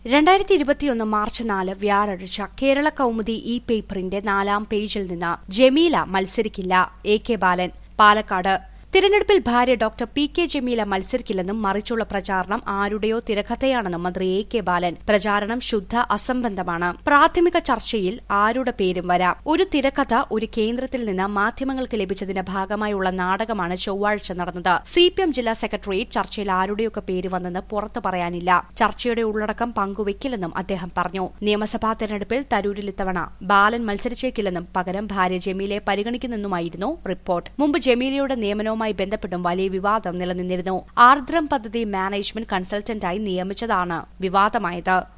രണ്ടായിരത്തി ഇരുപത്തിയൊന്ന് മാർച്ച് നാല് വ്യാഴാഴ്ച കേരള കൗമുദി ഇ പേപ്പറിന്റെ നാലാം പേജിൽ നിന്ന് ജമീല മത്സരിക്കില്ല എ കെ ബാലൻ പാലക്കാട് തിരഞ്ഞെടുപ്പിൽ ഭാര്യ ഡോക്ടർ പി കെ ജമീല മത്സരിക്കില്ലെന്നും മറിച്ചുള്ള പ്രചാരണം ആരുടെയോ തിരക്കഥയാണെന്നും മന്ത്രി എ കെ ബാലൻ പ്രചാരണം ശുദ്ധ അസംബന്ധമാണ് പ്രാഥമിക ചർച്ചയിൽ ആരുടെ പേരും വരാം ഒരു തിരക്കഥ ഒരു കേന്ദ്രത്തിൽ നിന്ന് മാധ്യമങ്ങൾക്ക് ലഭിച്ചതിന്റെ ഭാഗമായുള്ള നാടകമാണ് ചൊവ്വാഴ്ച നടന്നത് സി പി എം ജില്ലാ സെക്രട്ടേറിയറ്റ് ചർച്ചയിൽ ആരുടെയൊക്കെ പേര് വന്നെന്ന് പുറത്തു പറയാനില്ല ചർച്ചയുടെ ഉള്ളടക്കം പങ്കുവയ്ക്കില്ലെന്നും അദ്ദേഹം പറഞ്ഞു നിയമസഭാ തെരഞ്ഞെടുപ്പിൽ തരൂരിൽ ഇത്തവണ ബാലൻ മത്സരിച്ചേക്കില്ലെന്നും പകരം ഭാര്യ ജമീലയെ പരിഗണിക്കുന്നെന്നുമായിരുന്നു റിപ്പോർട്ട് മുമ്പ് ജമീലയുടെ നിയമനവുമായി ബന്ധപ്പെട്ടും വലിയ വിവാദം നിലനിന്നിരുന്നു ആർദ്രം പദ്ധതി മാനേജ്മെന്റ് കൺസൾട്ടന്റായി നിയമിച്ചതാണ് വിവാദമായത്